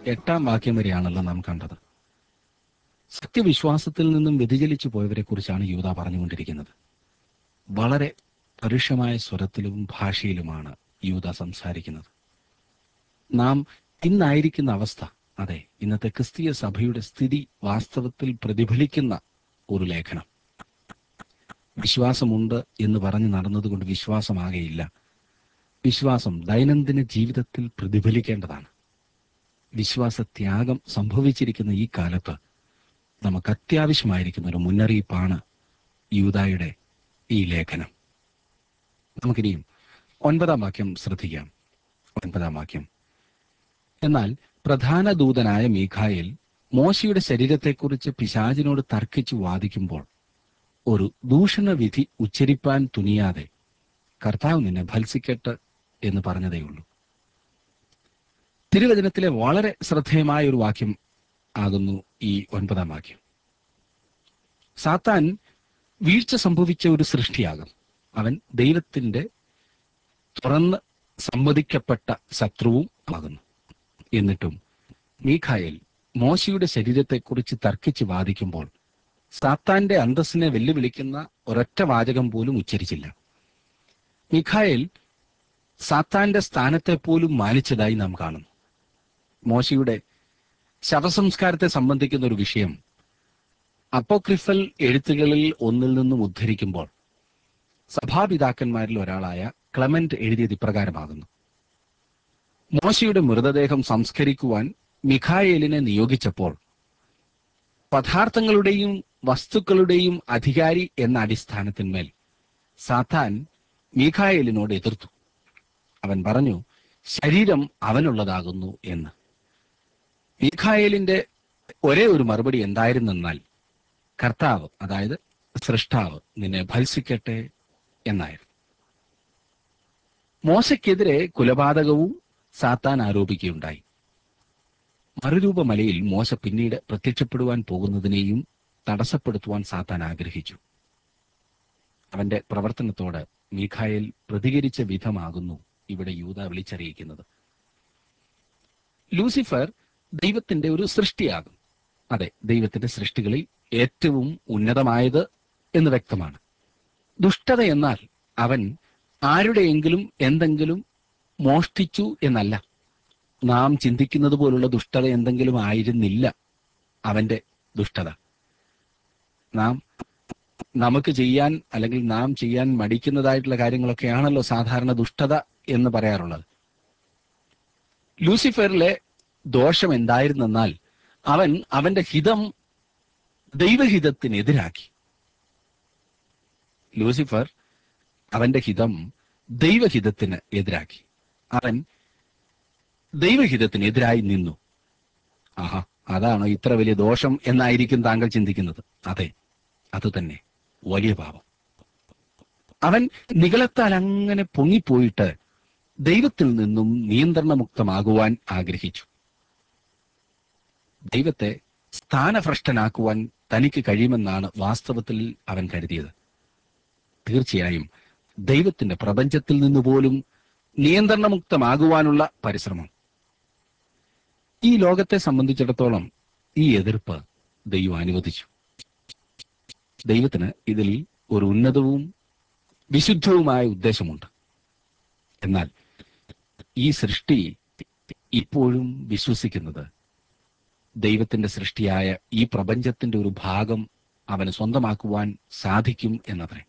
എട്ടാം വാക്യം വരെയാണല്ലോ നാം കണ്ടത് സത്യവിശ്വാസത്തിൽ നിന്നും വ്യതിചലിച്ചു പോയവരെ കുറിച്ചാണ് യൂത പറഞ്ഞുകൊണ്ടിരിക്കുന്നത് വളരെ പരുഷമായ സ്വരത്തിലും ഭാഷയിലുമാണ് യൂത സംസാരിക്കുന്നത് നാം ഇന്നായിരിക്കുന്ന അവസ്ഥ അതെ ഇന്നത്തെ ക്രിസ്തീയ സഭയുടെ സ്ഥിതി വാസ്തവത്തിൽ പ്രതിഫലിക്കുന്ന ഒരു ലേഖനം വിശ്വാസമുണ്ട് എന്ന് പറഞ്ഞ് നടന്നതുകൊണ്ട് വിശ്വാസമാകെയില്ല വിശ്വാസം ദൈനംദിന ജീവിതത്തിൽ പ്രതിഫലിക്കേണ്ടതാണ് വിശ്വാസത്യാഗം സംഭവിച്ചിരിക്കുന്ന ഈ കാലത്ത് നമുക്ക് അത്യാവശ്യമായിരിക്കുന്ന ഒരു മുന്നറിയിപ്പാണ് യൂതായുടെ ഈ ലേഖനം നമുക്കിനിയും ഒൻപതാം വാക്യം ശ്രദ്ധിക്കാം ഒൻപതാം വാക്യം എന്നാൽ പ്രധാന ദൂതനായ മീഖായേൽ മോശയുടെ ശരീരത്തെക്കുറിച്ച് പിശാചിനോട് തർക്കിച്ചു വാദിക്കുമ്പോൾ ഒരു ദൂഷണവിധി ഉച്ചരിപ്പാൻ തുനിയാതെ കർത്താവ് നിന്നെ ഭത്സിക്കട്ടെ എന്ന് പറഞ്ഞതേയുള്ളൂ തിരുവചനത്തിലെ വളരെ ശ്രദ്ധേയമായ ഒരു വാക്യം ആകുന്നു ഈ ഒൻപതാം വാക്യം സാത്താൻ വീഴ്ച സംഭവിച്ച ഒരു സൃഷ്ടിയാകും അവൻ ദൈവത്തിന്റെ തുറന്ന് സമ്മതിക്കപ്പെട്ട ശത്രുവും ആകുന്നു എന്നിട്ടും മീഖായേൽ മോശയുടെ ശരീരത്തെക്കുറിച്ച് തർക്കിച്ച് വാദിക്കുമ്പോൾ സാത്താന്റെ അന്തസ്സിനെ വെല്ലുവിളിക്കുന്ന ഒരൊറ്റ വാചകം പോലും ഉച്ചരിച്ചില്ല മിഖായേൽ സാത്താന്റെ സ്ഥാനത്തെ പോലും മാനിച്ചതായി നാം കാണുന്നു മോശയുടെ ശവസംസ്കാരത്തെ സംബന്ധിക്കുന്ന ഒരു വിഷയം അപ്പോക്രിഫൽ എഴുത്തുകളിൽ ഒന്നിൽ നിന്നും ഉദ്ധരിക്കുമ്പോൾ സഭാപിതാക്കന്മാരിൽ ഒരാളായ ക്ലമന്റ് എഴുതിയത് ഇപ്രകാരമാകുന്നു മോശയുടെ മൃതദേഹം സംസ്കരിക്കുവാൻ മിഖായേലിനെ നിയോഗിച്ചപ്പോൾ പദാർത്ഥങ്ങളുടെയും വസ്തുക്കളുടെയും അധികാരി എന്ന അടിസ്ഥാനത്തിന്മേൽ സാത്താൻ മീഖായേലിനോട് എതിർത്തു അവൻ പറഞ്ഞു ശരീരം അവനുള്ളതാകുന്നു എന്ന് മീഖായേലിന്റെ ഒരേ ഒരു മറുപടി എന്തായിരുന്നെന്നാൽ കർത്താവ് അതായത് സൃഷ്ടാവ് നിന്നെ ഭത്സിക്കട്ടെ എന്നായിരുന്നു മോശയ്ക്കെതിരെ കുലപാതകവും സാത്താൻ ആരോപിക്കുകയുണ്ടായി മറുരൂപമലയിൽ മോശ പിന്നീട് പ്രത്യക്ഷപ്പെടുവാൻ പോകുന്നതിനെയും തടസ്സപ്പെടുത്തുവാൻ സാത്താൻ ആഗ്രഹിച്ചു അവന്റെ പ്രവർത്തനത്തോട് മീഖായേൽ പ്രതികരിച്ച വിധമാകുന്നു ഇവിടെ യൂത വിളിച്ചറിയിക്കുന്നത് ലൂസിഫർ ദൈവത്തിന്റെ ഒരു സൃഷ്ടിയാകും അതെ ദൈവത്തിന്റെ സൃഷ്ടികളിൽ ഏറ്റവും ഉന്നതമായത് എന്ന് വ്യക്തമാണ് ദുഷ്ടത എന്നാൽ അവൻ ആരുടെയെങ്കിലും എന്തെങ്കിലും മോഷ്ടിച്ചു എന്നല്ല നാം ചിന്തിക്കുന്നത് പോലുള്ള ദുഷ്ടത എന്തെങ്കിലും ആയിരുന്നില്ല അവന്റെ ദുഷ്ടത നാം നമുക്ക് ചെയ്യാൻ അല്ലെങ്കിൽ നാം ചെയ്യാൻ മടിക്കുന്നതായിട്ടുള്ള കാര്യങ്ങളൊക്കെയാണല്ലോ സാധാരണ ദുഷ്ടത എന്ന് പറയാറുള്ളത് ലൂസിഫറിലെ ദോഷം എന്തായിരുന്നെന്നാൽ അവൻ അവന്റെ ഹിതം ദൈവഹിതത്തിനെതിരാക്കി ലൂസിഫർ അവന്റെ ഹിതം ദൈവഹിതത്തിന് എതിരാക്കി അവൻ ദൈവഹിതത്തിനെതിരായി നിന്നു ആഹാ അതാണോ ഇത്ര വലിയ ദോഷം എന്നായിരിക്കും താങ്കൾ ചിന്തിക്കുന്നത് അതെ അത് തന്നെ വലിയ പാപം അവൻ നികളത്താൽ അങ്ങനെ പൊങ്ങിപ്പോയിട്ട് ദൈവത്തിൽ നിന്നും നിയന്ത്രണമുക്തമാകുവാൻ ആഗ്രഹിച്ചു ദൈവത്തെ സ്ഥാനഭ്രഷ്ടനാക്കുവാൻ തനിക്ക് കഴിയുമെന്നാണ് വാസ്തവത്തിൽ അവൻ കരുതിയത് തീർച്ചയായും ദൈവത്തിന്റെ പ്രപഞ്ചത്തിൽ നിന്ന് പോലും നിയന്ത്രണമുക്തമാകുവാനുള്ള പരിശ്രമം ഈ ലോകത്തെ സംബന്ധിച്ചിടത്തോളം ഈ എതിർപ്പ് ദൈവം അനുവദിച്ചു ദൈവത്തിന് ഇതിൽ ഒരു ഉന്നതവും വിശുദ്ധവുമായ ഉദ്ദേശമുണ്ട് എന്നാൽ ഈ സൃഷ്ടി ഇപ്പോഴും വിശ്വസിക്കുന്നത് ദൈവത്തിന്റെ സൃഷ്ടിയായ ഈ പ്രപഞ്ചത്തിന്റെ ഒരു ഭാഗം അവന് സ്വന്തമാക്കുവാൻ സാധിക്കും എന്നത്രേ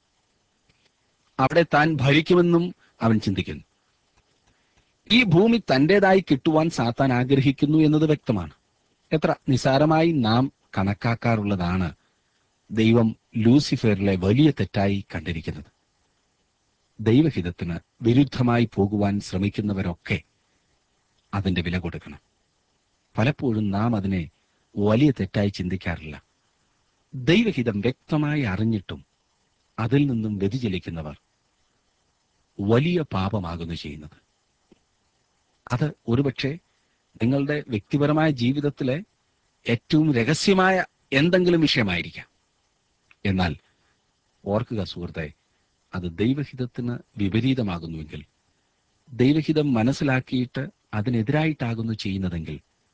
അവിടെ താൻ ഭരിക്കുമെന്നും അവൻ ചിന്തിക്കുന്നു ഈ ഭൂമി തന്റേതായി കിട്ടുവാൻ സാത്താൻ ആഗ്രഹിക്കുന്നു എന്നത് വ്യക്തമാണ് എത്ര നിസാരമായി നാം കണക്കാക്കാറുള്ളതാണ് ദൈവം ലൂസിഫറിലെ വലിയ തെറ്റായി കണ്ടിരിക്കുന്നത് ദൈവഹിതത്തിന് വിരുദ്ധമായി പോകുവാൻ ശ്രമിക്കുന്നവരൊക്കെ അതിന്റെ വില കൊടുക്കണം പലപ്പോഴും നാം അതിനെ വലിയ തെറ്റായി ചിന്തിക്കാറില്ല ദൈവഹിതം വ്യക്തമായി അറിഞ്ഞിട്ടും അതിൽ നിന്നും വ്യതിചലിക്കുന്നവർ വലിയ പാപമാകുന്നു ചെയ്യുന്നത് അത് ഒരുപക്ഷെ നിങ്ങളുടെ വ്യക്തിപരമായ ജീവിതത്തിലെ ഏറ്റവും രഹസ്യമായ എന്തെങ്കിലും വിഷയമായിരിക്കാം എന്നാൽ ഓർക്കുക സുഹൃത്തെ അത് ദൈവഹിതത്തിന് വിപരീതമാകുന്നുവെങ്കിൽ ദൈവഹിതം മനസ്സിലാക്കിയിട്ട് അതിനെതിരായിട്ടാകുന്നു ചെയ്യുന്നതെങ്കിൽ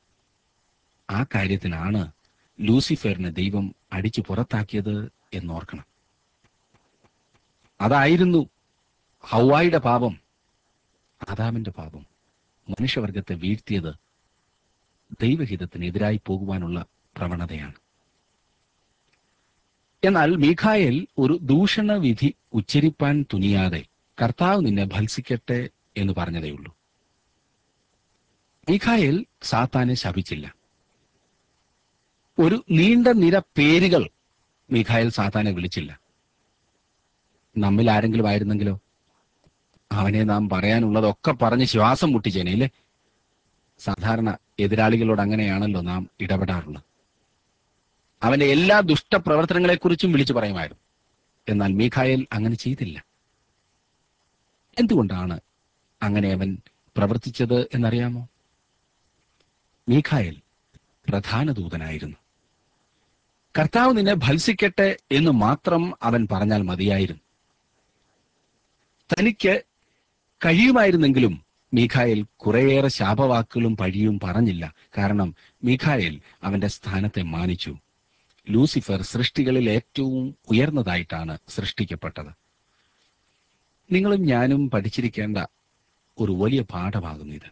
ആ കാര്യത്തിനാണ് ലൂസിഫറിനെ ദൈവം അടിച്ചു പുറത്താക്കിയത് എന്നോർക്കണം അതായിരുന്നു ഹൗവായുടെ പാപം ആദാമിന്റെ പാപം മനുഷ്യവർഗത്തെ വീഴ്ത്തിയത് ദൈവഹിതത്തിനെതിരായി പോകുവാനുള്ള പ്രവണതയാണ് എന്നാൽ മീഖായേൽ ഒരു ദൂഷണ വിധി ഉച്ചരിപ്പാൻ തുനിയാതെ കർത്താവ് നിന്നെ ഭത്സിക്കട്ടെ എന്ന് പറഞ്ഞതേയുള്ളൂ മീഖായേൽ സാത്താനെ ശപിച്ചില്ല ഒരു നീണ്ട നിര പേരുകൾ മീഖായേൽ സാത്താനെ വിളിച്ചില്ല നമ്മിൽ ആരെങ്കിലും ആയിരുന്നെങ്കിലോ അവനെ നാം പറയാനുള്ളതൊക്കെ പറഞ്ഞ് ശ്വാസം മുട്ടിച്ചേനെ ഇല്ലേ സാധാരണ എതിരാളികളോട് അങ്ങനെയാണല്ലോ നാം ഇടപെടാറുള്ളത് അവന്റെ എല്ലാ ദുഷ്ടപ്രവർത്തനങ്ങളെക്കുറിച്ചും വിളിച്ചു പറയുമായിരുന്നു എന്നാൽ മീഖായേൽ അങ്ങനെ ചെയ്തില്ല എന്തുകൊണ്ടാണ് അങ്ങനെ അവൻ പ്രവർത്തിച്ചത് എന്നറിയാമോ മീഖായേൽ പ്രധാന ദൂതനായിരുന്നു കർത്താവ് നിന്നെ ഭത്സിക്കട്ടെ എന്ന് മാത്രം അവൻ പറഞ്ഞാൽ മതിയായിരുന്നു തനിക്ക് കഴിയുമായിരുന്നെങ്കിലും മീഖായേൽ കുറേയേറെ ശാപവാക്കുകളും പഴിയും പറഞ്ഞില്ല കാരണം മീഖായേൽ അവന്റെ സ്ഥാനത്തെ മാനിച്ചു ലൂസിഫർ സൃഷ്ടികളിൽ ഏറ്റവും ഉയർന്നതായിട്ടാണ് സൃഷ്ടിക്കപ്പെട്ടത് നിങ്ങളും ഞാനും പഠിച്ചിരിക്കേണ്ട ഒരു വലിയ പാഠമാകുന്നു ഇത്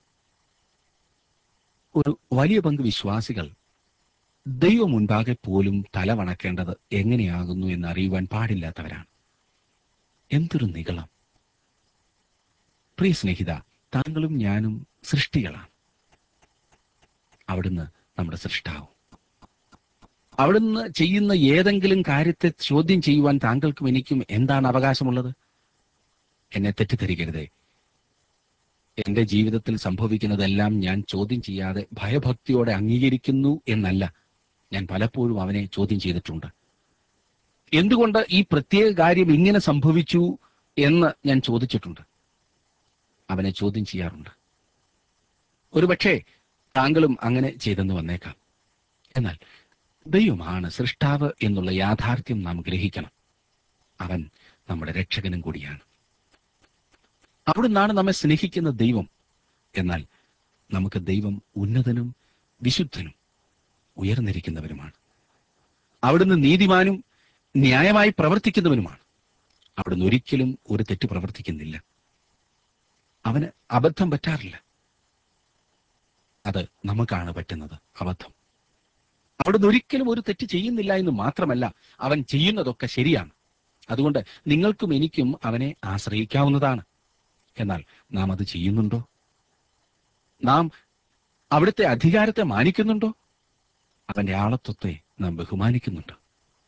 ഒരു വലിയ പങ്ക് വിശ്വാസികൾ ദൈവം മുൻപാകെ പോലും തലവണക്കേണ്ടത് എങ്ങനെയാകുന്നു എന്ന് അറിയുവാൻ പാടില്ലാത്തവരാണ് എന്തൊരു നികളം പ്രിയ സ്നേഹിത താങ്കളും ഞാനും സൃഷ്ടികളാണ് അവിടുന്ന് നമ്മുടെ സൃഷ്ടാവും അവിടുന്ന് ചെയ്യുന്ന ഏതെങ്കിലും കാര്യത്തെ ചോദ്യം ചെയ്യുവാൻ താങ്കൾക്കും എനിക്കും എന്താണ് അവകാശമുള്ളത് എന്നെ തെറ്റിദ്ധരിക്കരുതേ എന്റെ ജീവിതത്തിൽ സംഭവിക്കുന്നതെല്ലാം ഞാൻ ചോദ്യം ചെയ്യാതെ ഭയഭക്തിയോടെ അംഗീകരിക്കുന്നു എന്നല്ല ഞാൻ പലപ്പോഴും അവനെ ചോദ്യം ചെയ്തിട്ടുണ്ട് എന്തുകൊണ്ട് ഈ പ്രത്യേക കാര്യം ഇങ്ങനെ സംഭവിച്ചു എന്ന് ഞാൻ ചോദിച്ചിട്ടുണ്ട് അവനെ ചോദ്യം ചെയ്യാറുണ്ട് ഒരുപക്ഷെ താങ്കളും അങ്ങനെ ചെയ്തെന്ന് വന്നേക്കാം എന്നാൽ ദൈവമാണ് സൃഷ്ടാവ് എന്നുള്ള യാഥാർത്ഥ്യം നാം ഗ്രഹിക്കണം അവൻ നമ്മുടെ രക്ഷകനും കൂടിയാണ് അവിടുന്നാണ് നമ്മെ സ്നേഹിക്കുന്ന ദൈവം എന്നാൽ നമുക്ക് ദൈവം ഉന്നതനും വിശുദ്ധനും ഉയർന്നിരിക്കുന്നവരുമാണ് അവിടുന്ന് നീതിമാനും ന്യായമായി പ്രവർത്തിക്കുന്നവനുമാണ് അവിടുന്ന് ഒരിക്കലും ഒരു തെറ്റ് പ്രവർത്തിക്കുന്നില്ല അവന് അബദ്ധം പറ്റാറില്ല അത് നമുക്കാണ് പറ്റുന്നത് അബദ്ധം അവിടുന്ന് ഒരിക്കലും ഒരു തെറ്റ് ചെയ്യുന്നില്ല എന്ന് മാത്രമല്ല അവൻ ചെയ്യുന്നതൊക്കെ ശരിയാണ് അതുകൊണ്ട് നിങ്ങൾക്കും എനിക്കും അവനെ ആശ്രയിക്കാവുന്നതാണ് എന്നാൽ നാം അത് ചെയ്യുന്നുണ്ടോ നാം അവിടുത്തെ അധികാരത്തെ മാനിക്കുന്നുണ്ടോ അവന്റെ ആളത്വത്തെ നാം ബഹുമാനിക്കുന്നുണ്ടോ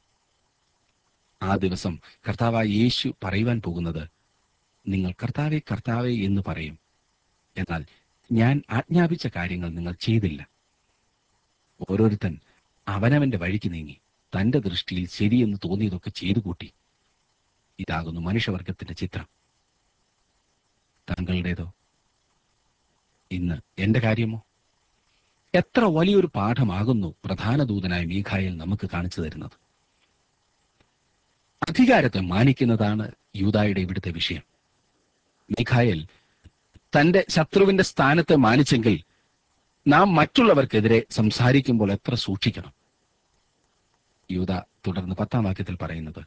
ആ ദിവസം കർത്താവായ യേശു പറയുവാൻ പോകുന്നത് നിങ്ങൾ കർത്താവെ കർത്താവെ എന്ന് പറയും എന്നാൽ ഞാൻ ആജ്ഞാപിച്ച കാര്യങ്ങൾ നിങ്ങൾ ചെയ്തില്ല ഓരോരുത്തൻ അവനവന്റെ വഴിക്ക് നീങ്ങി തന്റെ ദൃഷ്ടിയിൽ ശരിയെന്ന് തോന്നിയതൊക്കെ ചെയ്തു കൂട്ടി ഇതാകുന്നു മനുഷ്യവർഗത്തിന്റെ ചിത്രം താങ്കളുടേതോ ഇന്ന് എന്റെ കാര്യമോ എത്ര വലിയൊരു പാഠമാകുന്നു പ്രധാന ദൂതനായ മീഖായൽ നമുക്ക് കാണിച്ചു തരുന്നത് അധികാരത്തെ മാനിക്കുന്നതാണ് യൂതായുടെ ഇവിടുത്തെ വിഷയം മീഖായൽ തന്റെ ശത്രുവിന്റെ സ്ഥാനത്തെ മാനിച്ചെങ്കിൽ നാം മറ്റുള്ളവർക്കെതിരെ സംസാരിക്കുമ്പോൾ എത്ര സൂക്ഷിക്കണം യൂത തുടർന്ന് പത്താം വാക്യത്തിൽ പറയുന്നത്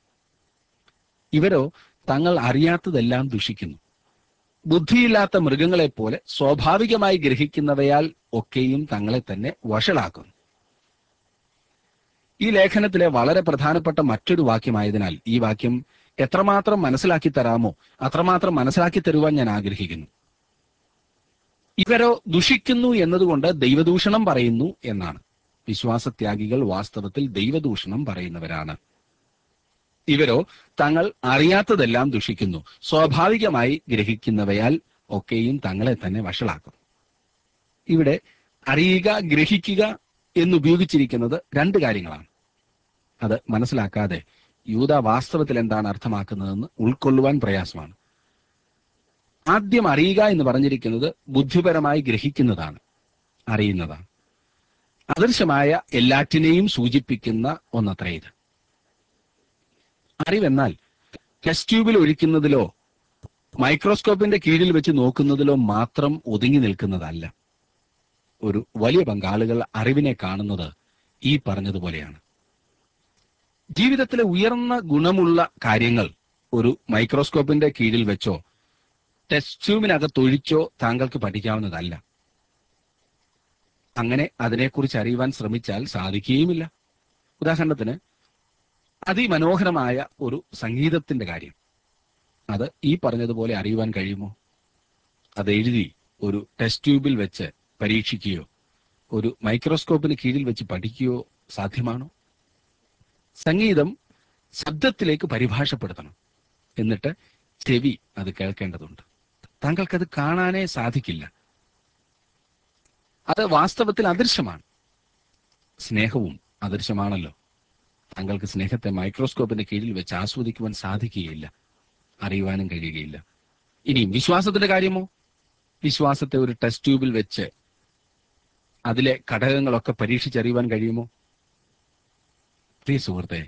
ഇവരോ തങ്ങൾ അറിയാത്തതെല്ലാം ദുഷിക്കുന്നു ബുദ്ധിയില്ലാത്ത മൃഗങ്ങളെപ്പോലെ സ്വാഭാവികമായി ഗ്രഹിക്കുന്നവയാൽ ഒക്കെയും തങ്ങളെ തന്നെ വഷളാക്കുന്നു ഈ ലേഖനത്തിലെ വളരെ പ്രധാനപ്പെട്ട മറ്റൊരു വാക്യമായതിനാൽ ഈ വാക്യം എത്രമാത്രം മനസ്സിലാക്കി തരാമോ അത്രമാത്രം മനസ്സിലാക്കി തരുവാൻ ഞാൻ ആഗ്രഹിക്കുന്നു ഇവരോ ദുഷിക്കുന്നു എന്നതുകൊണ്ട് ദൈവദൂഷണം പറയുന്നു എന്നാണ് വിശ്വാസത്യാഗികൾ വാസ്തവത്തിൽ ദൈവദൂഷണം പറയുന്നവരാണ് ഇവരോ തങ്ങൾ അറിയാത്തതെല്ലാം ദുഷിക്കുന്നു സ്വാഭാവികമായി ഗ്രഹിക്കുന്നവയാൽ ഒക്കെയും തങ്ങളെ തന്നെ വഷളാക്കും ഇവിടെ അറിയുക ഗ്രഹിക്കുക എന്നുപയോഗിച്ചിരിക്കുന്നത് രണ്ട് കാര്യങ്ങളാണ് അത് മനസ്സിലാക്കാതെ യൂത വാസ്തവത്തിൽ എന്താണ് അർത്ഥമാക്കുന്നതെന്ന് ഉൾക്കൊള്ളുവാൻ പ്രയാസമാണ് ആദ്യം അറിയുക എന്ന് പറഞ്ഞിരിക്കുന്നത് ബുദ്ധിപരമായി ഗ്രഹിക്കുന്നതാണ് അറിയുന്നതാണ് അദൃശ്യമായ എല്ലാറ്റിനെയും സൂചിപ്പിക്കുന്ന ഒന്നത്ര ഇത് അറിവെന്നാൽ ടെസ്റ്റ് ട്യൂബിൽ ഒഴിക്കുന്നതിലോ മൈക്രോസ്കോപ്പിന്റെ കീഴിൽ വെച്ച് നോക്കുന്നതിലോ മാത്രം ഒതുങ്ങി നിൽക്കുന്നതല്ല ഒരു വലിയ പങ്കാളുകൾ അറിവിനെ കാണുന്നത് ഈ പറഞ്ഞതുപോലെയാണ് ജീവിതത്തിലെ ഉയർന്ന ഗുണമുള്ള കാര്യങ്ങൾ ഒരു മൈക്രോസ്കോപ്പിന്റെ കീഴിൽ വെച്ചോ ടെസ്റ്റ് ട്യൂബിനകത്തൊഴിച്ചോ താങ്കൾക്ക് പഠിക്കാവുന്നതല്ല അങ്ങനെ അതിനെക്കുറിച്ച് അറിയുവാൻ ശ്രമിച്ചാൽ സാധിക്കുകയുമില്ല ഉദാഹരണത്തിന് അതിമനോഹരമായ ഒരു സംഗീതത്തിന്റെ കാര്യം അത് ഈ പറഞ്ഞതുപോലെ അറിയുവാൻ കഴിയുമോ അത് എഴുതി ഒരു ടെസ്റ്റ് ട്യൂബിൽ വെച്ച് പരീക്ഷിക്കുകയോ ഒരു മൈക്രോസ്കോപ്പിന് കീഴിൽ വെച്ച് പഠിക്കുകയോ സാധ്യമാണോ സംഗീതം ശബ്ദത്തിലേക്ക് പരിഭാഷപ്പെടുത്തണം എന്നിട്ട് ചെവി അത് കേൾക്കേണ്ടതുണ്ട് താങ്കൾക്കത് കാണാനേ സാധിക്കില്ല അത് വാസ്തവത്തിൽ അദൃശ്യമാണ് സ്നേഹവും അദൃശ്യമാണല്ലോ താങ്കൾക്ക് സ്നേഹത്തെ മൈക്രോസ്കോപ്പിന്റെ കീഴിൽ വെച്ച് ആസ്വദിക്കുവാൻ സാധിക്കുകയില്ല അറിയുവാനും കഴിയുകയില്ല ഇനി വിശ്വാസത്തിന്റെ കാര്യമോ വിശ്വാസത്തെ ഒരു ടെസ്റ്റ് ട്യൂബിൽ വെച്ച് അതിലെ ഘടകങ്ങളൊക്കെ പരീക്ഷിച്ചറിയുവാൻ കഴിയുമോ പ്രിയ സുഹൃത്തെ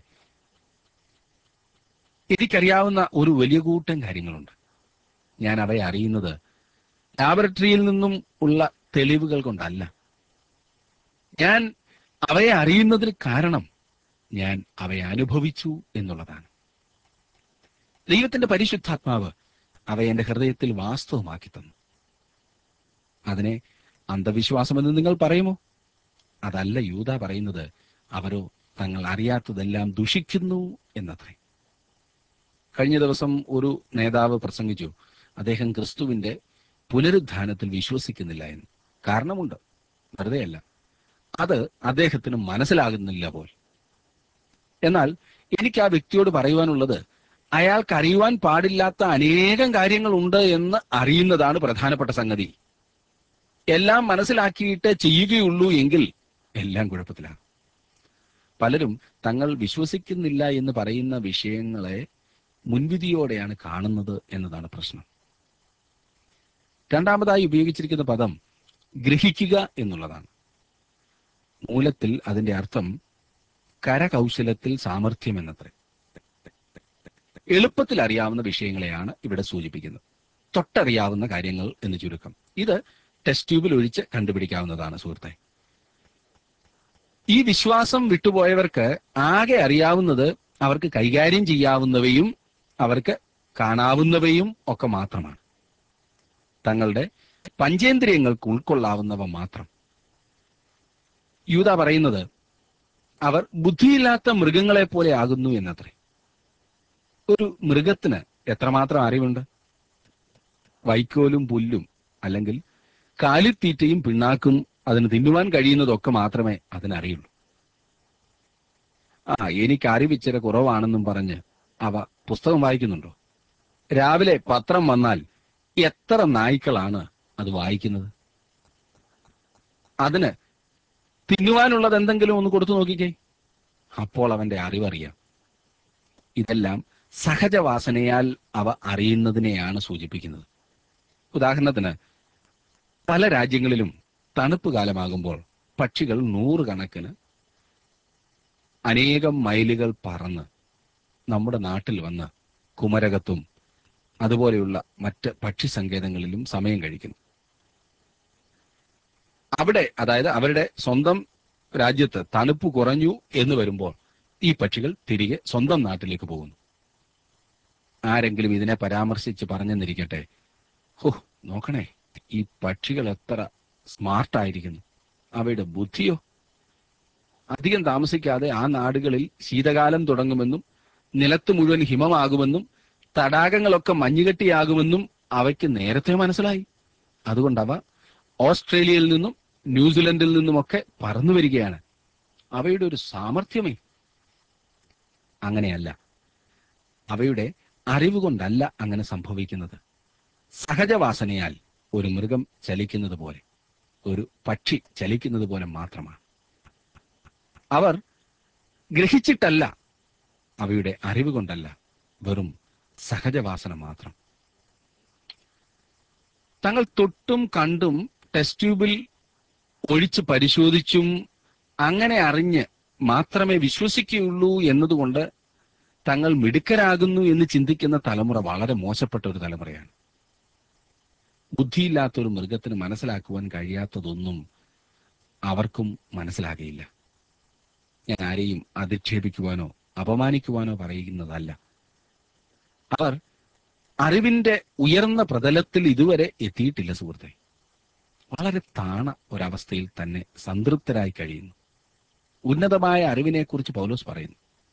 എനിക്കറിയാവുന്ന ഒരു വലിയ കൂട്ടം കാര്യങ്ങളുണ്ട് ഞാൻ അവയെ അറിയുന്നത് ലാബറട്ടറിയിൽ നിന്നും ഉള്ള തെളിവുകൾ കൊണ്ടല്ല ഞാൻ അവയെ അറിയുന്നതിന് കാരണം ഞാൻ അവയെ അനുഭവിച്ചു എന്നുള്ളതാണ് ദൈവത്തിന്റെ പരിശുദ്ധാത്മാവ് അവയെ എന്റെ ഹൃദയത്തിൽ വാസ്തവമാക്കി തന്നു അതിനെ അന്ധവിശ്വാസമെന്ന് നിങ്ങൾ പറയുമോ അതല്ല യൂത പറയുന്നത് അവരോ തങ്ങൾ അറിയാത്തതെല്ലാം ദുഷിക്കുന്നു എന്നത്രേ കഴിഞ്ഞ ദിവസം ഒരു നേതാവ് പ്രസംഗിച്ചു അദ്ദേഹം ക്രിസ്തുവിന്റെ പുനരുദ്ധാനത്തിൽ വിശ്വസിക്കുന്നില്ല എന്ന് കാരണമുണ്ട് വെറുതെയല്ല അത് അദ്ദേഹത്തിന് മനസ്സിലാകുന്നില്ല പോൽ എന്നാൽ എനിക്ക് ആ വ്യക്തിയോട് പറയുവാനുള്ളത് അയാൾക്ക് അറിയുവാൻ പാടില്ലാത്ത അനേകം കാര്യങ്ങളുണ്ട് എന്ന് അറിയുന്നതാണ് പ്രധാനപ്പെട്ട സംഗതി എല്ലാം മനസ്സിലാക്കിയിട്ട് ചെയ്യുകയുള്ളൂ എങ്കിൽ എല്ലാം കുഴപ്പത്തിലാണ് പലരും തങ്ങൾ വിശ്വസിക്കുന്നില്ല എന്ന് പറയുന്ന വിഷയങ്ങളെ മുൻവിധിയോടെയാണ് കാണുന്നത് എന്നതാണ് പ്രശ്നം രണ്ടാമതായി ഉപയോഗിച്ചിരിക്കുന്ന പദം ഗ്രഹിക്കുക എന്നുള്ളതാണ് മൂലത്തിൽ അതിന്റെ അർത്ഥം കരകൗശലത്തിൽ സാമർഥ്യം എന്നത്രേ എളുപ്പത്തിൽ അറിയാവുന്ന വിഷയങ്ങളെയാണ് ഇവിടെ സൂചിപ്പിക്കുന്നത് തൊട്ടറിയാവുന്ന കാര്യങ്ങൾ എന്ന് ചുരുക്കം ഇത് ടെസ്റ്റ് ട്യൂബിൽ ഒഴിച്ച് കണ്ടുപിടിക്കാവുന്നതാണ് സുഹൃത്തെ ഈ വിശ്വാസം വിട്ടുപോയവർക്ക് ആകെ അറിയാവുന്നത് അവർക്ക് കൈകാര്യം ചെയ്യാവുന്നവയും അവർക്ക് കാണാവുന്നവയും ഒക്കെ മാത്രമാണ് തങ്ങളുടെ പഞ്ചേന്ദ്രിയങ്ങൾക്ക് ഉൾക്കൊള്ളാവുന്നവ മാത്രം യൂത പറയുന്നത് അവർ ബുദ്ധിയില്ലാത്ത മൃഗങ്ങളെ പോലെ ആകുന്നു എന്നത്രേ ഒരു മൃഗത്തിന് എത്രമാത്രം അറിവുണ്ട് വൈക്കോലും പുല്ലും അല്ലെങ്കിൽ കാലിത്തീറ്റയും പിണ്ണാക്കും അതിന് തിന്നുവാൻ കഴിയുന്നതൊക്കെ മാത്രമേ അതിനറിയുള്ളൂ ആ എനിക്ക് അറിവിച്ചിര കുറവാണെന്നും പറഞ്ഞ് അവ പുസ്തകം വായിക്കുന്നുണ്ടോ രാവിലെ പത്രം വന്നാൽ എത്ര നായ്ക്കളാണ് അത് വായിക്കുന്നത് അതിന് തിന്നുവാനുള്ളത് എന്തെങ്കിലും ഒന്ന് കൊടുത്തു നോക്കിക്കേ അപ്പോൾ അവന്റെ അറിവറിയാം ഇതെല്ലാം സഹജവാസനയാൽ അവ അറിയുന്നതിനെയാണ് സൂചിപ്പിക്കുന്നത് ഉദാഹരണത്തിന് പല രാജ്യങ്ങളിലും തണുപ്പ് കാലമാകുമ്പോൾ പക്ഷികൾ നൂറുകണക്കിന് അനേകം മൈലുകൾ പറന്ന് നമ്മുടെ നാട്ടിൽ വന്ന് കുമരകത്തും അതുപോലെയുള്ള മറ്റ് പക്ഷി സങ്കേതങ്ങളിലും സമയം കഴിക്കുന്നു അവിടെ അതായത് അവരുടെ സ്വന്തം രാജ്യത്ത് തണുപ്പ് കുറഞ്ഞു എന്ന് വരുമ്പോൾ ഈ പക്ഷികൾ തിരികെ സ്വന്തം നാട്ടിലേക്ക് പോകുന്നു ആരെങ്കിലും ഇതിനെ പരാമർശിച്ച് പറഞ്ഞെന്നിരിക്കട്ടെ ഹോ നോക്കണേ ഈ പക്ഷികൾ എത്ര സ്മാർട്ടായിരിക്കുന്നു അവയുടെ ബുദ്ധിയോ അധികം താമസിക്കാതെ ആ നാടുകളിൽ ശീതകാലം തുടങ്ങുമെന്നും നിലത്ത് മുഴുവൻ ഹിമമാകുമെന്നും തടാകങ്ങളൊക്കെ മഞ്ഞുകെട്ടിയാകുമെന്നും അവയ്ക്ക് നേരത്തെ മനസ്സിലായി അതുകൊണ്ട് അവ ഓസ്ട്രേലിയയിൽ നിന്നും ന്യൂസിലൻഡിൽ നിന്നുമൊക്കെ പറന്നു വരികയാണ് അവയുടെ ഒരു സാമർഥ്യമേ അങ്ങനെയല്ല അവയുടെ അറിവ് കൊണ്ടല്ല അങ്ങനെ സംഭവിക്കുന്നത് സഹജവാസനയാൽ ഒരു മൃഗം ചലിക്കുന്നത് പോലെ ഒരു പക്ഷി ചലിക്കുന്നത് പോലെ മാത്രമാണ് അവർ ഗ്രഹിച്ചിട്ടല്ല അവയുടെ അറിവ് കൊണ്ടല്ല വെറും സഹജവാസന മാത്രം തങ്ങൾ തൊട്ടും കണ്ടും ടെസ്റ്റ് ട്യൂബിൽ ഒഴിച്ച് പരിശോധിച്ചും അങ്ങനെ അറിഞ്ഞ് മാത്രമേ വിശ്വസിക്കുകയുള്ളൂ എന്നതുകൊണ്ട് തങ്ങൾ മിടുക്കരാകുന്നു എന്ന് ചിന്തിക്കുന്ന തലമുറ വളരെ മോശപ്പെട്ട ഒരു തലമുറയാണ് ബുദ്ധിയില്ലാത്ത ഒരു മൃഗത്തിന് മനസ്സിലാക്കുവാൻ കഴിയാത്തതൊന്നും അവർക്കും മനസ്സിലാകയില്ല ഞാൻ ആരെയും അധിക്ഷേപിക്കുവാനോ അപമാനിക്കുവാനോ പറയുന്നതല്ല അവർ അറിവിന്റെ ഉയർന്ന പ്രതലത്തിൽ ഇതുവരെ എത്തിയിട്ടില്ല സുഹൃത്തെ വളരെ താണ ഒരവസ്ഥയിൽ തന്നെ സംതൃപ്തരായി കഴിയുന്നു ഉന്നതമായ അറിവിനെക്കുറിച്ച് പൗലോസ് പറയുന്നു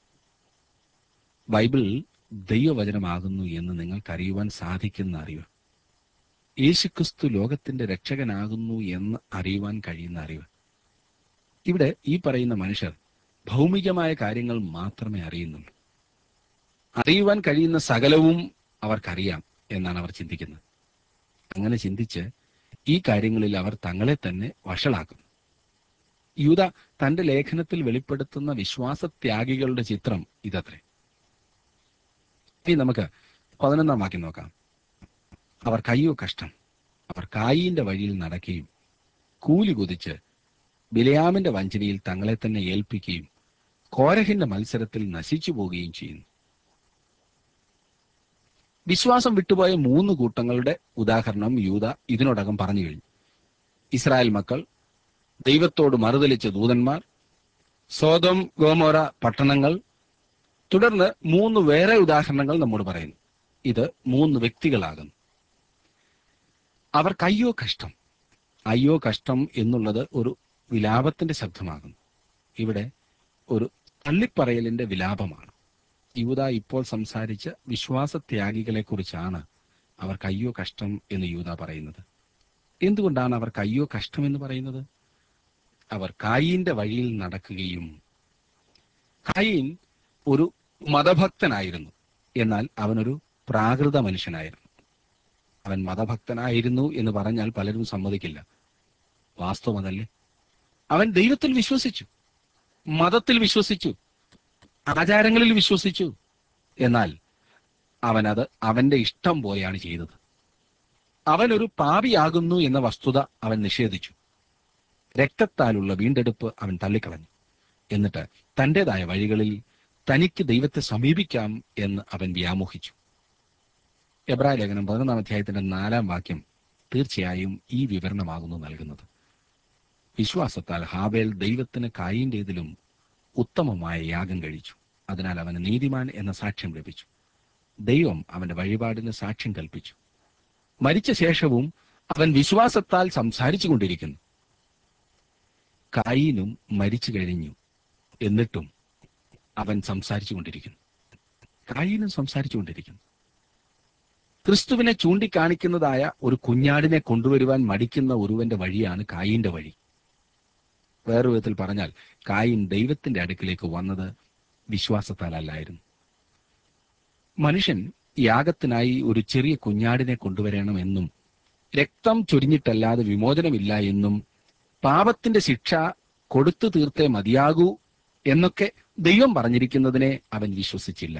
ബൈബിൾ ദൈവവചനമാകുന്നു എന്ന് നിങ്ങൾക്കറിയുവാൻ സാധിക്കുന്ന അറിവ് യേശുക്രിസ്തു ലോകത്തിന്റെ രക്ഷകനാകുന്നു എന്ന് അറിയുവാൻ കഴിയുന്ന അറിവ് ഇവിടെ ഈ പറയുന്ന മനുഷ്യർ ഭൗമികമായ കാര്യങ്ങൾ മാത്രമേ അറിയുന്നുള്ളൂ അറിയുവാൻ കഴിയുന്ന സകലവും അവർക്കറിയാം എന്നാണ് അവർ ചിന്തിക്കുന്നത് അങ്ങനെ ചിന്തിച്ച് ഈ കാര്യങ്ങളിൽ അവർ തങ്ങളെ തന്നെ വഷളാക്കുന്നു യൂത തന്റെ ലേഖനത്തിൽ വെളിപ്പെടുത്തുന്ന വിശ്വാസത്യാഗികളുടെ ചിത്രം ഇതത്രേ ഇനി നമുക്ക് പതിനൊന്നാം വാക്യം നോക്കാം അവർ കയ്യോ കഷ്ടം അവർ കായീന്റെ വഴിയിൽ നടക്കുകയും കൂലി കുതിച്ച് ബിലയാമിന്റെ വഞ്ചനയിൽ തങ്ങളെ തന്നെ ഏൽപ്പിക്കുകയും കോരഹിന്റെ മത്സരത്തിൽ നശിച്ചു പോവുകയും ചെയ്യുന്നു വിശ്വാസം വിട്ടുപോയ മൂന്ന് കൂട്ടങ്ങളുടെ ഉദാഹരണം യൂത ഇതിനോടകം പറഞ്ഞു കഴിഞ്ഞു ഇസ്രായേൽ മക്കൾ ദൈവത്തോട് മറുതലിച്ച ദൂതന്മാർ സോതം ഗോമോര പട്ടണങ്ങൾ തുടർന്ന് മൂന്ന് വേറെ ഉദാഹരണങ്ങൾ നമ്മോട് പറയുന്നു ഇത് മൂന്ന് വ്യക്തികളാകുന്നു അവർക്ക് അയ്യോ കഷ്ടം അയ്യോ കഷ്ടം എന്നുള്ളത് ഒരു വിലാപത്തിന്റെ ശബ്ദമാകുന്നു ഇവിടെ ഒരു തള്ളിപ്പറയലിന്റെ വിലാപമാണ് യൂത ഇപ്പോൾ സംസാരിച്ച വിശ്വാസത്യാഗികളെ കുറിച്ചാണ് അവർക്ക് അയ്യോ കഷ്ടം എന്ന് യൂത പറയുന്നത് എന്തുകൊണ്ടാണ് അവർക്ക് അയ്യോ കഷ്ടം എന്ന് പറയുന്നത് അവർ കായീന്റെ വഴിയിൽ നടക്കുകയും കായീൻ ഒരു മതഭക്തനായിരുന്നു എന്നാൽ അവനൊരു പ്രാകൃത മനുഷ്യനായിരുന്നു അവൻ മതഭക്തനായിരുന്നു എന്ന് പറഞ്ഞാൽ പലരും സമ്മതിക്കില്ല വാസ്തവം അതല്ലേ അവൻ ദൈവത്തിൽ വിശ്വസിച്ചു മതത്തിൽ വിശ്വസിച്ചു ആചാരങ്ങളിൽ വിശ്വസിച്ചു എന്നാൽ അവനത് അവന്റെ ഇഷ്ടം പോലെയാണ് ചെയ്തത് അവൻ ഒരു പാപിയാകുന്നു എന്ന വസ്തുത അവൻ നിഷേധിച്ചു രക്തത്താലുള്ള വീണ്ടെടുപ്പ് അവൻ തള്ളിക്കളഞ്ഞു എന്നിട്ട് തന്റേതായ വഴികളിൽ തനിക്ക് ദൈവത്തെ സമീപിക്കാം എന്ന് അവൻ വ്യാമോഹിച്ചു എബ്രായ ലേഖനം പതിനൊന്നാം അധ്യായത്തിന്റെ നാലാം വാക്യം തീർച്ചയായും ഈ വിവരണമാകുന്നു നൽകുന്നത് വിശ്വാസത്താൽ ഹാബേൽ ദൈവത്തിന് കായിന്റേതിലും ഉത്തമമായ യാഗം കഴിച്ചു അതിനാൽ അവന് നീതിമാൻ എന്ന സാക്ഷ്യം ലഭിച്ചു ദൈവം അവന്റെ വഴിപാടിന് സാക്ഷ്യം കൽപ്പിച്ചു മരിച്ച ശേഷവും അവൻ വിശ്വാസത്താൽ സംസാരിച്ചു കൊണ്ടിരിക്കുന്നു കായീനും മരിച്ചു കഴിഞ്ഞു എന്നിട്ടും അവൻ സംസാരിച്ചു കൊണ്ടിരിക്കുന്നു കായീനും സംസാരിച്ചു കൊണ്ടിരിക്കുന്നു ക്രിസ്തുവിനെ ചൂണ്ടിക്കാണിക്കുന്നതായ ഒരു കുഞ്ഞാടിനെ കൊണ്ടുവരുവാൻ മടിക്കുന്ന ഒരുവന്റെ വഴിയാണ് കായീന്റെ വഴി വേറൊരു വിധത്തിൽ പറഞ്ഞാൽ കായിൻ ദൈവത്തിന്റെ അടുക്കിലേക്ക് വന്നത് വിശ്വാസത്താലല്ലായിരുന്നു മനുഷ്യൻ യാഗത്തിനായി ഒരു ചെറിയ കുഞ്ഞാടിനെ കൊണ്ടുവരണമെന്നും രക്തം ചൊരിഞ്ഞിട്ടല്ലാതെ വിമോചനമില്ല എന്നും പാപത്തിന്റെ ശിക്ഷ കൊടുത്തു തീർത്തേ മതിയാകൂ എന്നൊക്കെ ദൈവം പറഞ്ഞിരിക്കുന്നതിനെ അവൻ വിശ്വസിച്ചില്ല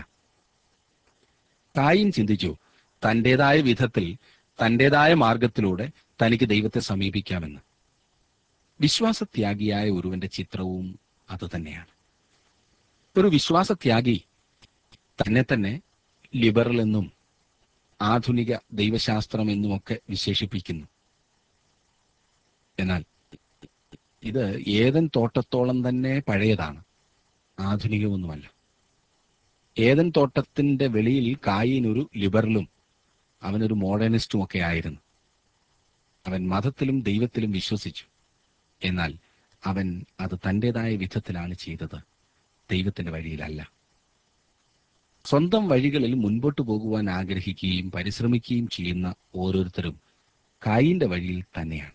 കായിൻ ചിന്തിച്ചു തന്റേതായ വിധത്തിൽ തന്റേതായ മാർഗത്തിലൂടെ തനിക്ക് ദൈവത്തെ സമീപിക്കാമെന്ന് വിശ്വാസത്യാഗിയായ ഒരുവന്റെ ചിത്രവും അത് തന്നെയാണ് ഒരു വിശ്വാസത്യാഗി തന്നെ തന്നെ ലിബറൽ എന്നും ആധുനിക ദൈവശാസ്ത്രം എന്നുമൊക്കെ വിശേഷിപ്പിക്കുന്നു എന്നാൽ ഇത് ഏതൻ തോട്ടത്തോളം തന്നെ പഴയതാണ് ആധുനികമൊന്നുമല്ല ഏതൻ തോട്ടത്തിന്റെ വെളിയിൽ കായീൻ ഒരു ലിബറലും അവനൊരു മോഡേണിസ്റ്റും ഒക്കെ ആയിരുന്നു അവൻ മതത്തിലും ദൈവത്തിലും വിശ്വസിച്ചു എന്നാൽ അവൻ അത് തന്റേതായ വിധത്തിലാണ് ചെയ്തത് ദൈവത്തിന്റെ വഴിയിലല്ല സ്വന്തം വഴികളിൽ മുൻപോട്ട് പോകുവാൻ ആഗ്രഹിക്കുകയും പരിശ്രമിക്കുകയും ചെയ്യുന്ന ഓരോരുത്തരും കായിന്റെ വഴിയിൽ തന്നെയാണ്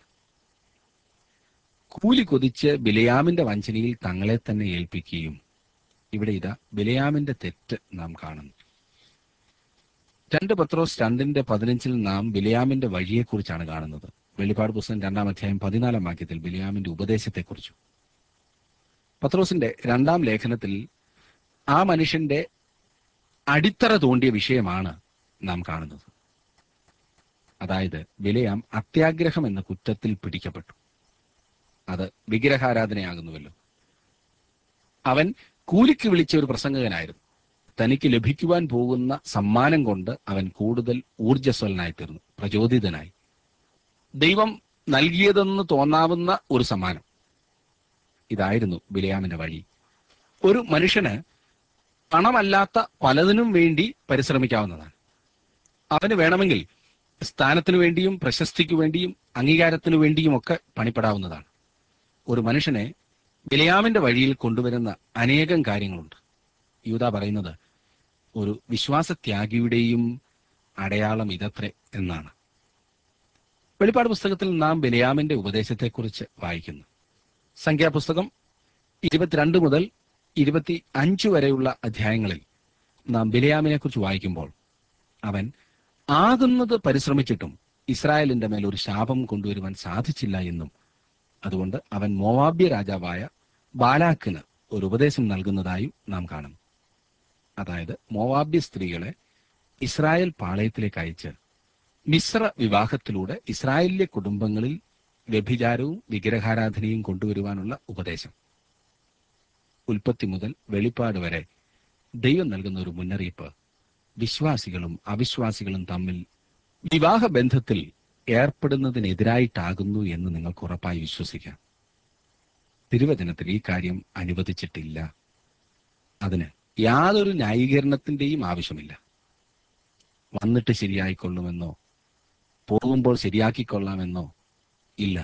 കൂലി കൊതിച്ച് ബിലയാമിന്റെ വഞ്ചനയിൽ തങ്ങളെ തന്നെ ഏൽപ്പിക്കുകയും ഇവിടെ ഇതാ ബിലയാമിന്റെ തെറ്റ് നാം കാണുന്നു രണ്ട് പത്രോസ് രണ്ടിന്റെ പതിനഞ്ചിൽ നാം ബിലയാമിന്റെ വഴിയെക്കുറിച്ചാണ് കാണുന്നത് വെളിപ്പാട് പുസ്തകം രണ്ടാം അധ്യായം പതിനാലാം വാക്യത്തിൽ ബിലയാമിന്റെ ഉപദേശത്തെക്കുറിച്ചു പത്രോസിന്റെ രണ്ടാം ലേഖനത്തിൽ ആ മനുഷ്യന്റെ അടിത്തറ തോണ്ടിയ വിഷയമാണ് നാം കാണുന്നത് അതായത് ബിലയാം അത്യാഗ്രഹം എന്ന കുറ്റത്തിൽ പിടിക്കപ്പെട്ടു അത് വിഗ്രഹാരാധനയാകുന്നുവല്ലോ അവൻ കൂലിക്ക് വിളിച്ച ഒരു പ്രസംഗകനായിരുന്നു തനിക്ക് ലഭിക്കുവാൻ പോകുന്ന സമ്മാനം കൊണ്ട് അവൻ കൂടുതൽ ഊർജ്ജസ്വലനായി തീർന്നു പ്രചോദിതനായി ദൈവം നൽകിയതെന്ന് തോന്നാവുന്ന ഒരു സമ്മാനം ഇതായിരുന്നു ബിലയാമിന്റെ വഴി ഒരു മനുഷ്യന് പണമല്ലാത്ത പലതിനും വേണ്ടി പരിശ്രമിക്കാവുന്നതാണ് അവന് വേണമെങ്കിൽ സ്ഥാനത്തിനു വേണ്ടിയും പ്രശസ്തിക്കു വേണ്ടിയും അംഗീകാരത്തിനു വേണ്ടിയും ഒക്കെ പണിപ്പെടാവുന്നതാണ് ഒരു മനുഷ്യനെ ബിലയാമിന്റെ വഴിയിൽ കൊണ്ടുവരുന്ന അനേകം കാര്യങ്ങളുണ്ട് യൂത പറയുന്നത് ഒരു വിശ്വാസത്യാഗിയുടെയും അടയാളം ഇതത്രേ എന്നാണ് വെളിപ്പാട് പുസ്തകത്തിൽ നാം ബിലയാമിന്റെ ഉപദേശത്തെക്കുറിച്ച് വായിക്കുന്നു സംഖ്യാപുസ്തകം ഇരുപത്തിരണ്ട് മുതൽ ഇരുപത്തി അഞ്ച് വരെയുള്ള അധ്യായങ്ങളിൽ നാം ബിലയാമിനെ കുറിച്ച് വായിക്കുമ്പോൾ അവൻ ആകുന്നത് പരിശ്രമിച്ചിട്ടും ഇസ്രായേലിന്റെ മേൽ ഒരു ശാപം കൊണ്ടുവരുവാൻ സാധിച്ചില്ല എന്നും അതുകൊണ്ട് അവൻ മോവാബ്യ രാജാവായ ബാലാക്കിന് ഒരു ഉപദേശം നൽകുന്നതായും നാം കാണും അതായത് മോവാബ്യ സ്ത്രീകളെ ഇസ്രായേൽ പാളയത്തിലേക്ക് അയച്ച് മിശ്ര വിവാഹത്തിലൂടെ ഇസ്രായേലിലെ കുടുംബങ്ങളിൽ വ്യഭിചാരവും വിഗ്രഹാരാധനയും കൊണ്ടുവരുവാനുള്ള ഉപദേശം ഉൽപ്പത്തി മുതൽ വെളിപ്പാട് വരെ ദൈവം നൽകുന്ന ഒരു മുന്നറിയിപ്പ് വിശ്വാസികളും അവിശ്വാസികളും തമ്മിൽ വിവാഹ ബന്ധത്തിൽ ഏർപ്പെടുന്നതിനെതിരായിട്ടാകുന്നു എന്ന് നിങ്ങൾക്ക് ഉറപ്പായി വിശ്വസിക്കാം തിരുവചനത്തിൽ ഈ കാര്യം അനുവദിച്ചിട്ടില്ല അതിന് യാതൊരു ന്യായീകരണത്തിന്റെയും ആവശ്യമില്ല വന്നിട്ട് ശരിയായിക്കൊള്ളുമെന്നോ പോകുമ്പോൾ ശരിയാക്കിക്കൊള്ളാമെന്നോ ഇല്ല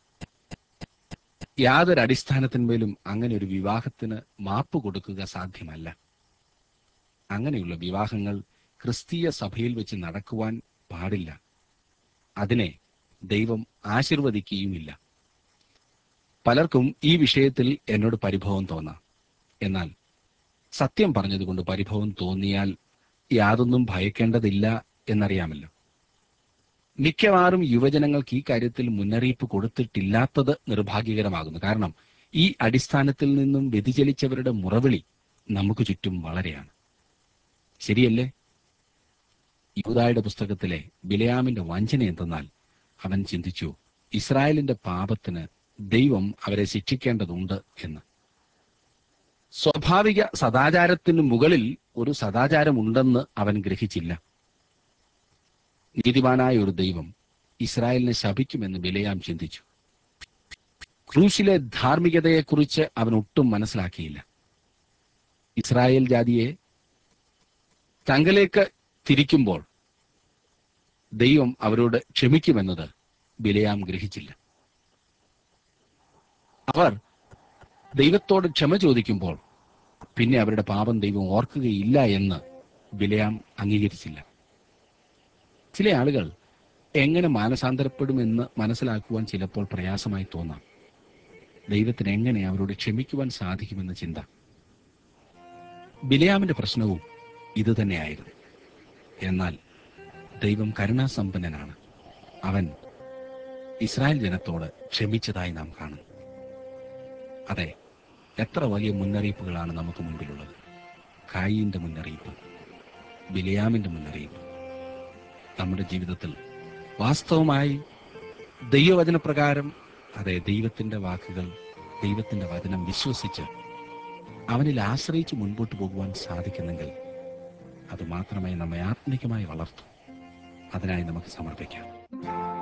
യാതൊരു അടിസ്ഥാനത്തിന്മേലും അങ്ങനെ ഒരു വിവാഹത്തിന് മാപ്പ് കൊടുക്കുക സാധ്യമല്ല അങ്ങനെയുള്ള വിവാഹങ്ങൾ ക്രിസ്തീയ സഭയിൽ വെച്ച് നടക്കുവാൻ പാടില്ല അതിനെ ദൈവം ആശീർവദിക്കുകയുമില്ല പലർക്കും ഈ വിഷയത്തിൽ എന്നോട് പരിഭവം തോന്നാം എന്നാൽ സത്യം പറഞ്ഞതുകൊണ്ട് പരിഭവം തോന്നിയാൽ യാതൊന്നും ഭയക്കേണ്ടതില്ല എന്നറിയാമല്ലോ മിക്കവാറും യുവജനങ്ങൾക്ക് ഈ കാര്യത്തിൽ മുന്നറിയിപ്പ് കൊടുത്തിട്ടില്ലാത്തത് നിർഭാഗ്യകരമാകുന്നു കാരണം ഈ അടിസ്ഥാനത്തിൽ നിന്നും വ്യതിചലിച്ചവരുടെ മുറവിളി നമുക്ക് ചുറ്റും വളരെയാണ് ശരിയല്ലേ യൂതായുടെ പുസ്തകത്തിലെ ബിലയാമിന്റെ വഞ്ചന എന്തെന്നാൽ അവൻ ചിന്തിച്ചു ഇസ്രായേലിന്റെ പാപത്തിന് ദൈവം അവരെ ശിക്ഷിക്കേണ്ടതുണ്ട് എന്ന് സ്വാഭാവിക സദാചാരത്തിന് മുകളിൽ ഒരു സദാചാരമുണ്ടെന്ന് അവൻ ഗ്രഹിച്ചില്ല നീതിമാനായ ഒരു ദൈവം ഇസ്രായേലിനെ ശപിക്കുമെന്ന് ബിലയാം ചിന്തിച്ചു ക്രൂശിലെ ധാർമ്മികതയെക്കുറിച്ച് അവൻ ഒട്ടും മനസ്സിലാക്കിയില്ല ഇസ്രായേൽ ജാതിയെ തങ്കലേക്ക് തിരിക്കുമ്പോൾ ദൈവം അവരോട് ക്ഷമിക്കുമെന്നത് ബിലയാം ഗ്രഹിച്ചില്ല അവർ ദൈവത്തോട് ക്ഷമ ചോദിക്കുമ്പോൾ പിന്നെ അവരുടെ പാപം ദൈവം ഓർക്കുകയില്ല എന്ന് ബിലയാം അംഗീകരിച്ചില്ല ചില ആളുകൾ എങ്ങനെ മാനസാന്തരപ്പെടുമെന്ന് മനസ്സിലാക്കുവാൻ ചിലപ്പോൾ പ്രയാസമായി തോന്നാം ദൈവത്തിന് എങ്ങനെ അവരോട് ക്ഷമിക്കുവാൻ സാധിക്കുമെന്ന ചിന്ത ബിലയാമിന്റെ പ്രശ്നവും ഇതുതന്നെയായിരുന്നു എന്നാൽ ദൈവം കരുണാസമ്പന്നനാണ് അവൻ ഇസ്രായേൽ ജനത്തോട് ക്ഷമിച്ചതായി നാം കാണും അതെ എത്ര വലിയ മുന്നറിയിപ്പുകളാണ് നമുക്ക് മുൻപിലുള്ളത് കായിന്റെ മുന്നറിയിപ്പ് ബിലയാമിന്റെ മുന്നറിയിപ്പ് നമ്മുടെ ജീവിതത്തിൽ വാസ്തവമായി ദൈവവചനപ്രകാരം അതെ ദൈവത്തിന്റെ വാക്കുകൾ ദൈവത്തിന്റെ വചനം വിശ്വസിച്ച് അവനിൽ ആശ്രയിച്ച് മുൻപോട്ട് പോകുവാൻ സാധിക്കുന്നെങ്കിൽ അത് മാത്രമേ നമ്മെ ആത്മികമായി വളർത്തൂ അതിനായി നമുക്ക് സമർപ്പിക്കാം